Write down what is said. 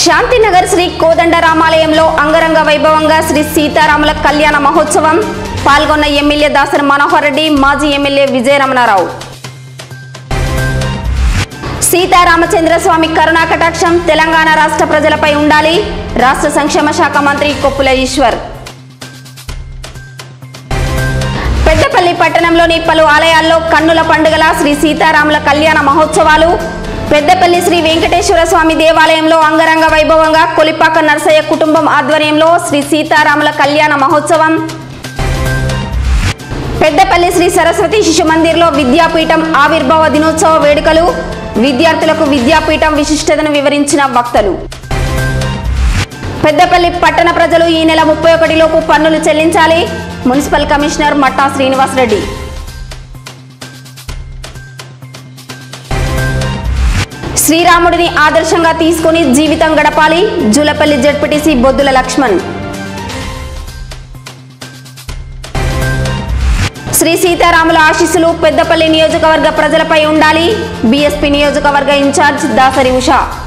శాంతినగర్ శ్రీ కోదండరామాలయంలో అంగరంగ వైభవంగా శ్రీ సీతారాముల కళ్యాణ మహోత్సవం పాల్గొన్న ఎమ్మెల్యే దాసరి మనోహర్ రెడ్డి మాజీ ఎమ్మెల్యే విజయరమణారావు సీతారామచంద్ర స్వామి కరుణా కటాక్షం తెలంగాణ రాష్ట్ర ప్రజలపై ఉండాలి రాష్ట్ర సంక్షేమ శాఖ మంత్రి కొప్పుల ఈశ్వర్ పెద్దపల్లి పట్టణంలోని పలు ఆలయాల్లో కన్నుల పండుగల శ్రీ సీతారాముల కళ్యాణ మహోత్సవాలు పెద్దపల్లి శ్రీ వెంకటేశ్వర స్వామి దేవాలయంలో అంగరంగ వైభవంగా కొలిపాక నర్సయ్య కుటుంబం ఆధ్వర్యంలో శ్రీ సీతారాముల కళ్యాణ మహోత్సవం పెద్దపల్లి శ్రీ సరస్వతి శిశు మందిర్లో విద్యాపీఠం ఆవిర్భావ దినోత్సవ వేడుకలు విద్యార్థులకు విద్యాపీఠం విశిష్టతను వివరించిన వక్తలు పెద్దపల్లి పట్టణ ప్రజలు ఈ నెల ముప్పై ఒకటిలోపు పన్నులు చెల్లించాలి మున్సిపల్ కమిషనర్ మట్టా శ్రీనివాసరెడ్డి శ్రీరాముడిని ఆదర్శంగా తీసుకుని జీవితం గడపాలి జూలపల్లి జడ్పీటీసీ బొద్దుల లక్ష్మణ్ శ్రీ సీతారాముల ఆశీస్సులు పెద్దపల్లి నియోజకవర్గ ప్రజలపై ఉండాలి బీఎస్పీ నియోజకవర్గ ఇన్ఛార్జ్ దాసరి ఉషా